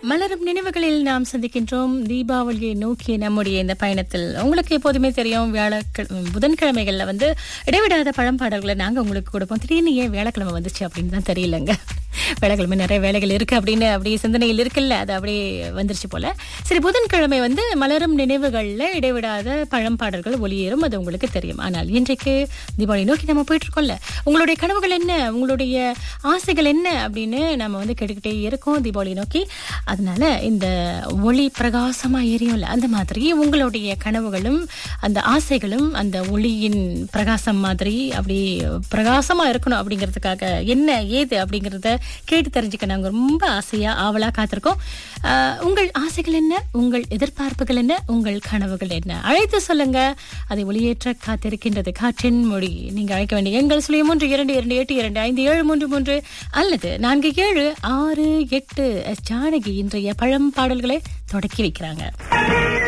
மலரும் நினைவுகளில் நாம் சந்திக்கின்றோம் தீபாவளியை நோக்கிய நம்முடைய இந்த பயணத்தில் உங்களுக்கு எப்போதுமே தெரியும் வியாழக்கிழமை புதன்கிழமைகள்ல வந்து இடைவிடாத பழம்பாடல்களை நாங்க உங்களுக்கு கொடுப்போம் திடீர்னு ஏன் வியாழக்கிழமை வந்துச்சு அப்படின்னு தான் தெரியலங்க வியாழக்கிழமை நிறைய வேலைகள் இருக்கு அப்படின்னு அப்படியே சிந்தனையில் இருக்குல்ல அது அப்படியே வந்துருச்சு போல சரி புதன்கிழமை வந்து மலரும் நினைவுகள்ல இடைவிடாத பழம்பாடல்கள் ஒளியேறும் அது உங்களுக்கு தெரியும் ஆனால் இன்றைக்கு தீபாவளி நோக்கி நம்ம போயிட்டு இருக்கோம்ல உங்களுடைய கனவுகள் என்ன உங்களுடைய ஆசைகள் என்ன அப்படின்னு நம்ம வந்து கேட்டுக்கிட்டே இருக்கோம் தீபாவளி நோக்கி அதனால இந்த ஒளி பிரகாசமா எரியும்ல அந்த மாதிரி உங்களுடைய கனவுகளும் அந்த ஆசைகளும் அந்த ஒளியின் பிரகாசம் மாதிரி அப்படி பிரகாசமா இருக்கணும் அப்படிங்கிறதுக்காக என்ன ஏது அப்படிங்கறத கேட்டு தெரிஞ்சுக்க நாங்க ரொம்ப ஆசையா ஆவலா காத்திருக்கோம் ஆஹ், உங்கள் ஆசைகள் என்ன உங்கள் எதிர்பார்ப்புகள் என்ன உங்கள் கனவுகள் என்ன அழைத்து சொல்லுங்க அதை ஒளியேற்ற காத்திருக்கின்றது காற்றின் மொழி நீங்க அழைக்க வேண்டிய எங்கள் சுழிய மூன்று இரண்டு இரண்டு எட்டு இரண்டு ஐந்து ஏழு மூன்று மூன்று அல்லது நான்கு ஏழு ஆறு எட்டு எஸ். ஜானகி இன்றைய பழம் பாடல்களை தொடக்கி வைக்கிறாங்க